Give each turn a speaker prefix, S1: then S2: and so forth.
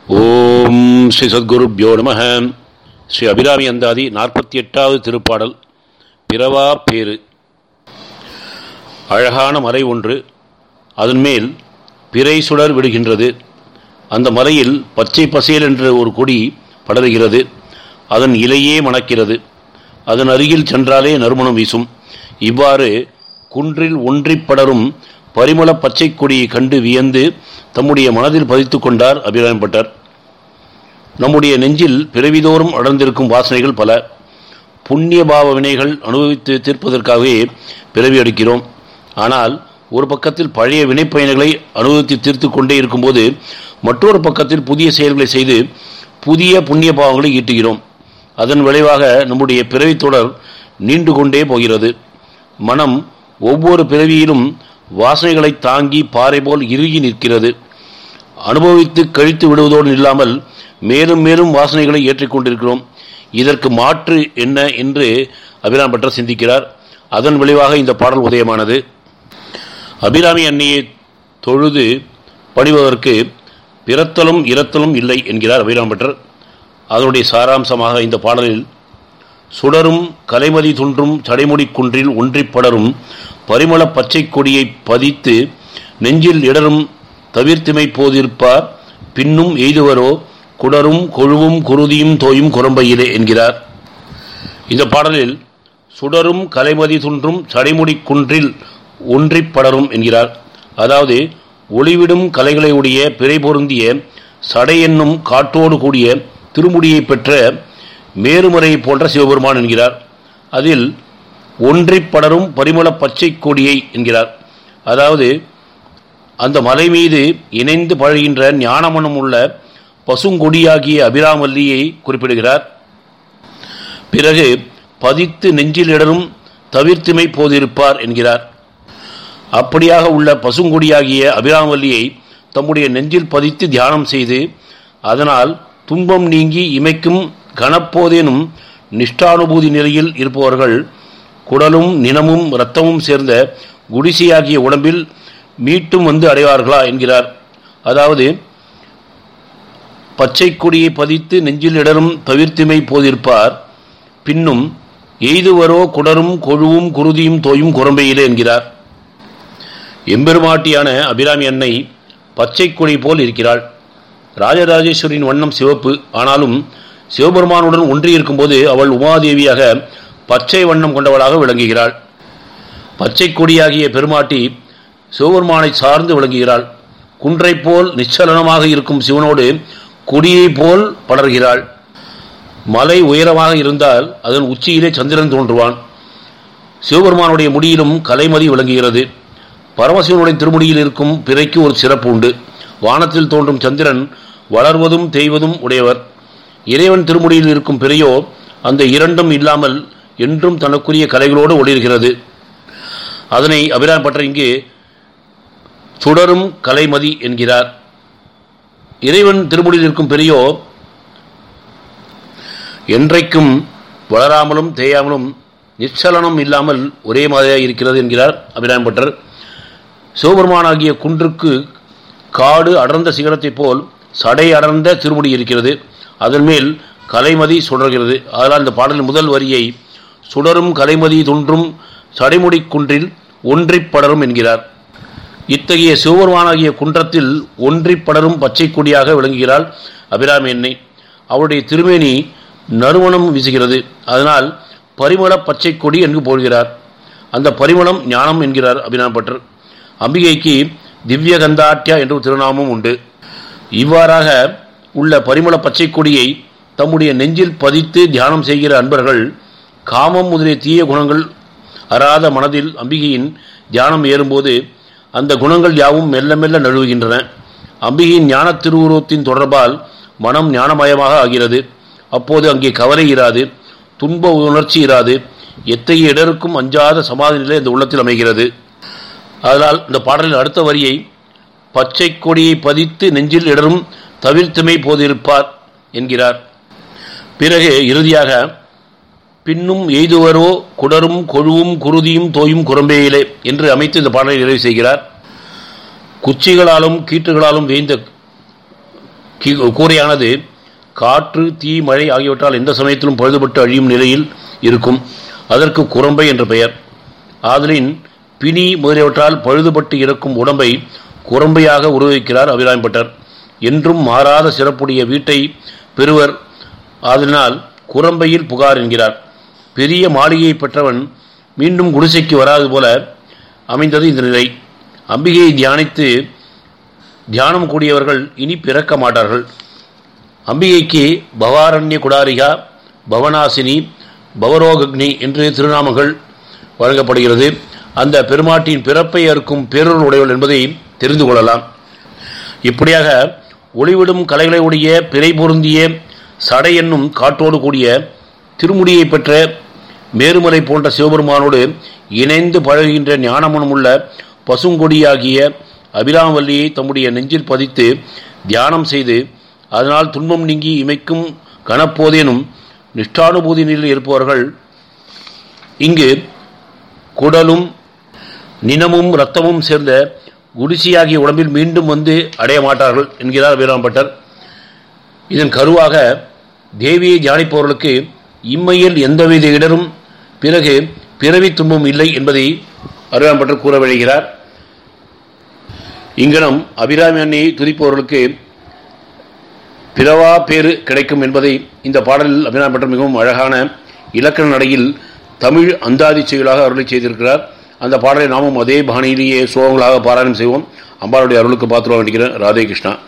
S1: ஓம் ஸ்ரீ சத்குருப்யோ நம ஸ்ரீ அபிராமி அந்தாதி நாற்பத்தி எட்டாவது திருப்பாடல் பிறவா பேரு அழகான மலை ஒன்று அதன் மேல் பிறை சுடர் விடுகின்றது அந்த மலையில் பச்சை பசேல் என்ற ஒரு கொடி படருகிறது அதன் இலையே மணக்கிறது அதன் அருகில் சென்றாலே நறுமணம் வீசும் இவ்வாறு குன்றில் ஒன்றிப் படரும் பரிமள பச்சை கொடியை கண்டு வியந்து தம்முடைய மனதில் பதித்துக் கொண்டார் அபிராமப்பட்டார் நம்முடைய நெஞ்சில் பிறவிதோறும் அடர்ந்திருக்கும் வாசனைகள் பல புண்ணிய பாவ வினைகள் அனுபவித்து தீர்ப்பதற்காகவே பிறவி எடுக்கிறோம் ஆனால் ஒரு பக்கத்தில் பழைய வினைப்பயன்களை அனுபவித்து தீர்த்து கொண்டே இருக்கும்போது மற்றொரு பக்கத்தில் புதிய செயல்களை செய்து புதிய புண்ணிய பாவங்களை ஈட்டுகிறோம் அதன் விளைவாக நம்முடைய பிறவி தொடர் நீண்டு கொண்டே போகிறது மனம் ஒவ்வொரு பிறவியிலும் வாசனைகளை தாங்கி பாறை போல் இறுகி நிற்கிறது அனுபவித்து கழித்து விடுவதோடு இல்லாமல் மேலும் மேலும் வாசனைகளை ஏற்றிக்கொண்டிருக்கிறோம் இதற்கு மாற்று என்ன என்று அபிராம் பட்டர் சிந்திக்கிறார் அதன் விளைவாக இந்த பாடல் உதயமானது அபிராமி அன்னையை தொழுது பணிவதற்கு பிறத்தலும் இரத்தலும் இல்லை என்கிறார் அபிராம் பட்டர் அதனுடைய சாராம்சமாக இந்த பாடலில் சுடரும் கலைமதி துன்றும் சடைமுடி குன்றில் ஒன்றிப் படரும் பரிமள பச்சை கொடியை பதித்து நெஞ்சில் இடரும் தவிர்த்திமை போதிருப்பார் பின்னும் எய்துவரோ குடரும் கொழுவும் குருதியும் தோயும் குரம்பையிலே என்கிறார் இந்த பாடலில் சுடரும் கலைமதி துன்றும் சடைமுடி குன்றில் ஒன்றிப் படரும் என்கிறார் அதாவது ஒளிவிடும் கலைகளை உடைய பிறை பொருந்திய சடை என்னும் காற்றோடு கூடிய திருமுடியை பெற்ற மேருமறை போன்ற சிவபெருமான் என்கிறார் அதில் ஒன்றிப் படரும் பரிமள பச்சை கொடியை என்கிறார் அதாவது அந்த மலை மீது இணைந்து பழகின்ற ஞானமனம் உள்ள பசுங்கொடியாகிய அபிராமல்லியை குறிப்பிடுகிறார் பிறகு பதித்து நெஞ்சில் இடரும் தவிர்த்துமை போதிருப்பார் என்கிறார் அப்படியாக உள்ள பசுங்கொடியாகிய அபிராமல்லியை தம்முடைய நெஞ்சில் பதித்து தியானம் செய்து அதனால் துன்பம் நீங்கி இமைக்கும் கனப்போதேனும் நிஷ்டானுபூதி நிலையில் இருப்பவர்கள் குடலும் நினமும் இரத்தமும் சேர்ந்த குடிசையாகிய உடம்பில் மீட்டும் வந்து அடைவார்களா என்கிறார் அதாவது பச்சை கொடியை பதித்து நெஞ்சில் இடரும் தவிர்த்துமை போதிருப்பார் பின்னும் எய்துவரோ குடரும் கொழுவும் குருதியும் தோயும் குரம்பையிலே என்கிறார் எம்பெருமாட்டியான அபிராமி அன்னை பச்சை கொடி போல் இருக்கிறாள் ராஜராஜேஸ்வரின் வண்ணம் சிவப்பு ஆனாலும் சிவபெருமானுடன் ஒன்றியிருக்கும்போது அவள் உமாதேவியாக பச்சை வண்ணம் கொண்டவளாக விளங்குகிறாள் பச்சை கொடியாகிய பெருமாட்டி சிவபெருமானை சார்ந்து விளங்குகிறாள் குன்றை போல் நிச்சலனமாக இருக்கும் சிவனோடு கொடியை போல் படர்கிறாள் மலை உயரமாக இருந்தால் அதன் உச்சியிலே சந்திரன் தோன்றுவான் சிவபெருமானுடைய முடியிலும் கலைமதி விளங்குகிறது பரமசிவனுடைய திருமுடியில் இருக்கும் பிறைக்கு ஒரு சிறப்பு உண்டு வானத்தில் தோன்றும் சந்திரன் வளர்வதும் தேய்வதும் உடையவர் இறைவன் திருமுடியில் இருக்கும் பிறையோ அந்த இரண்டும் இல்லாமல் என்றும் தனக்குரிய கலைகளோடு ஒளிர்கிறது அதனை அபிராம் பற்ற இங்கு சுடரும் கலைமதி என்கிறார் இறைவன் திருமுடியில் இருக்கும் பெரியோ என்றைக்கும் வளராமலும் தேயாமலும் நிச்சலனம் இல்லாமல் ஒரே மாதிரியாக இருக்கிறது என்கிறார் அபிராம் பட்டர் சிவபெருமானாகிய குன்றுக்கு காடு அடர்ந்த சிகரத்தைப் போல் சடை அடர்ந்த திருமுடி இருக்கிறது அதன் மேல் கலைமதி சுடர்கிறது அதனால் இந்த பாடலின் முதல் வரியை சுடரும் கலைமதி துன்றும் சடைமுடி குன்றில் ஒன்றிப் படரும் என்கிறார் இத்தகைய சிவபெருமானாகிய குன்றத்தில் ஒன்றிப் படரும் பச்சை கொடியாக விளங்குகிறாள் அபிராமி எண்ணெய் அவருடைய திருமேனி நறுமணம் வீசுகிறது அதனால் பரிமள பச்சை கொடி என்று போடுகிறார் அந்த பரிமளம் ஞானம் என்கிறார் அபிராம் பட்டர் அம்பிகைக்கு திவ்ய கந்தாட்டியா என்று திருநாமம் உண்டு இவ்வாறாக உள்ள பரிமள பச்சை கொடியை தம்முடைய நெஞ்சில் பதித்து தியானம் செய்கிற அன்பர்கள் காமம் முதலிய தீய குணங்கள் அறாத மனதில் அம்பிகையின் தியானம் ஏறும்போது அந்த குணங்கள் யாவும் மெல்ல மெல்ல நழுவுகின்றன அம்பிகையின் ஞான திருவுருவத்தின் தொடர்பால் மனம் ஞானமயமாக ஆகிறது அப்போது அங்கே கவலை இராது துன்ப உணர்ச்சி இராது எத்தகைய இடருக்கும் அஞ்சாத சமாதி நிலை இந்த உள்ளத்தில் அமைகிறது அதனால் இந்த பாடலின் அடுத்த வரியை பச்சை கொடியை பதித்து நெஞ்சில் இடரும் தவிர்த்துமை போதிருப்பார் என்கிறார் பிறகு இறுதியாக பின்னும் எய்துவரோ குடரும் கொழுவும் குருதியும் தோயும் குரம்பேயிலே என்று அமைத்து இந்த பாடலை நிறைவு செய்கிறார் குச்சிகளாலும் கீற்றுகளாலும் வேய்ந்த கி- கூரையானது காற்று தீ மழை ஆகியவற்றால் எந்த சமயத்திலும் பழுதுபட்டு அழியும் நிலையில் இருக்கும் அதற்கு குரம்பை என்ற பெயர் ஆதலின் பிணி முதலியவற்றால் பழுதுபட்டு இறக்கும் உடம்பை குரம்பையாக உருவகிக்கிறார் அபிராம்பட்டர் என்றும் மாறாத சிறப்புடைய வீட்டை பெறுவர் ஆதலினால் குரம்பையில் புகார் என்கிறார் பெரிய மாளிகையை பெற்றவன் மீண்டும் குடிசைக்கு வராது போல அமைந்தது இந்த நிலை அம்பிகையை தியானித்து தியானம் கூடியவர்கள் இனி பிறக்க மாட்டார்கள் அம்பிகைக்கு பவாரண்ய குடாரிகா பவனாசினி பவரோகக்னி என்று திருநாமங்கள் வழங்கப்படுகிறது அந்த பெருமாட்டின் பிறப்பை அறுக்கும் பேரொருள் உடையவள் என்பதை தெரிந்து கொள்ளலாம் இப்படியாக ஒளிவிடும் கலைகளை உடைய பிறை பொருந்திய சடை என்னும் காட்டோடு கூடிய திருமுடியை பெற்ற மேருமலை போன்ற சிவபெருமானோடு இணைந்து பழகுகின்ற ஞானமனமுள்ள பசுங்கொடியாகிய அபிராமவல்லியை தம்முடைய நெஞ்சில் பதித்து தியானம் செய்து அதனால் துன்பம் நீங்கி இமைக்கும் கனப்போதேனும் நிஷ்டானுபூதி நிலையில் இருப்பவர்கள் இங்கு குடலும் நினமும் இரத்தமும் சேர்ந்த குடிசியாகிய உடம்பில் மீண்டும் வந்து அடைய மாட்டார்கள் என்கிறார் வீராம்பட்டர் இதன் கருவாக தேவியை தியானிப்பவர்களுக்கு இம்மையில் எந்தவித இடரும் பிறகு பிறவி துன்பம் இல்லை என்பதை அருவாம்பட்டர் கூற விழைகிறார் இங்கனம் அபிராமி அன்னையை துதிப்பவர்களுக்கு பிறவா பேறு கிடைக்கும் என்பதை இந்த பாடலில் அபிராம்பட்டர் மிகவும் அழகான இலக்கண நடையில் தமிழ் அந்தாதி செயலாக அருளை செய்திருக்கிறார் அந்த பாடலை நாமும் அதே பாணியிலேயே சோகங்களாக பாராயணம் செய்வோம் அம்பாளுடைய அருளுக்கு பாத்திரம் வேண்டிக்கிறேன் ராதே கிருஷ்ணா